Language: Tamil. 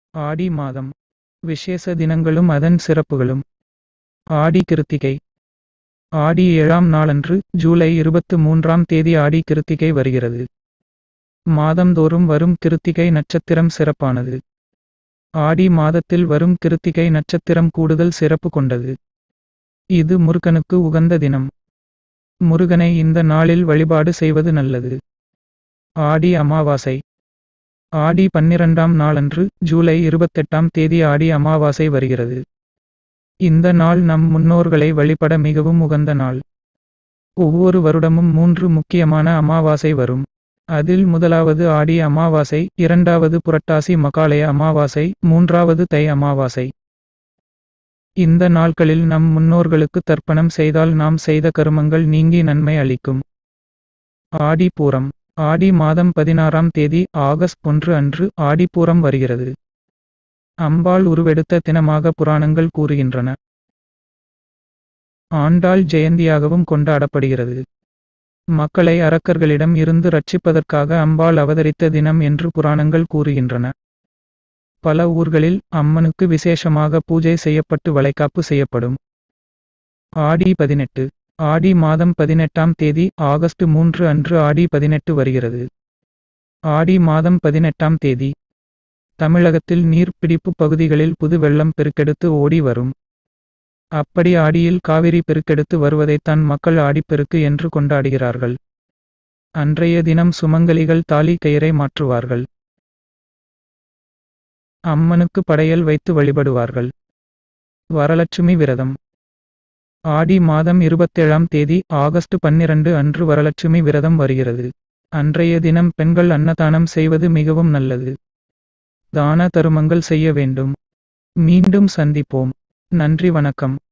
ஆடி மாதம் விசேஷ தினங்களும் அதன் சிறப்புகளும் ஆடி கிருத்திகை ஆடி ஏழாம் நாளன்று ஜூலை இருபத்து மூன்றாம் தேதி ஆடி கிருத்திகை வருகிறது மாதந்தோறும் வரும் கிருத்திகை நட்சத்திரம் சிறப்பானது ஆடி மாதத்தில் வரும் கிருத்திகை நட்சத்திரம் கூடுதல் சிறப்பு கொண்டது இது முருகனுக்கு உகந்த தினம் முருகனை இந்த நாளில் வழிபாடு செய்வது நல்லது ஆடி அமாவாசை ஆடி பன்னிரண்டாம் நாளன்று ஜூலை இருபத்தெட்டாம் தேதி ஆடி அமாவாசை வருகிறது இந்த நாள் நம் முன்னோர்களை வழிபட மிகவும் உகந்த நாள் ஒவ்வொரு வருடமும் மூன்று முக்கியமான அமாவாசை வரும் அதில் முதலாவது ஆடி அமாவாசை இரண்டாவது புரட்டாசி மகாலய அமாவாசை மூன்றாவது தை அமாவாசை இந்த நாட்களில் நம் முன்னோர்களுக்கு தர்ப்பணம் செய்தால் நாம் செய்த கருமங்கள் நீங்கி நன்மை அளிக்கும் ஆடி பூரம் ஆடி மாதம் பதினாறாம் தேதி ஆகஸ்ட் ஒன்று அன்று ஆடிப்பூரம் வருகிறது அம்பாள் உருவெடுத்த தினமாக புராணங்கள் கூறுகின்றன ஆண்டாள் ஜெயந்தியாகவும் கொண்டாடப்படுகிறது மக்களை அரக்கர்களிடம் இருந்து ரட்சிப்பதற்காக அம்பாள் அவதரித்த தினம் என்று புராணங்கள் கூறுகின்றன பல ஊர்களில் அம்மனுக்கு விசேஷமாக பூஜை செய்யப்பட்டு வளைகாப்பு செய்யப்படும் ஆடி பதினெட்டு ஆடி மாதம் பதினெட்டாம் தேதி ஆகஸ்ட் மூன்று அன்று ஆடி பதினெட்டு வருகிறது ஆடி மாதம் பதினெட்டாம் தேதி தமிழகத்தில் நீர்பிடிப்பு பகுதிகளில் புது வெள்ளம் பெருக்கெடுத்து ஓடி வரும் அப்படி ஆடியில் காவிரி பெருக்கெடுத்து வருவதைத்தான் மக்கள் ஆடிப்பெருக்கு என்று கொண்டாடுகிறார்கள் அன்றைய தினம் சுமங்கலிகள் தாலி கயிறை மாற்றுவார்கள் அம்மனுக்கு படையல் வைத்து வழிபடுவார்கள் வரலட்சுமி விரதம் ஆடி மாதம் இருபத்தேழாம் தேதி ஆகஸ்ட் பன்னிரண்டு அன்று வரலட்சுமி விரதம் வருகிறது அன்றைய தினம் பெண்கள் அன்னதானம் செய்வது மிகவும் நல்லது தான தருமங்கள் செய்ய வேண்டும் மீண்டும் சந்திப்போம் நன்றி வணக்கம்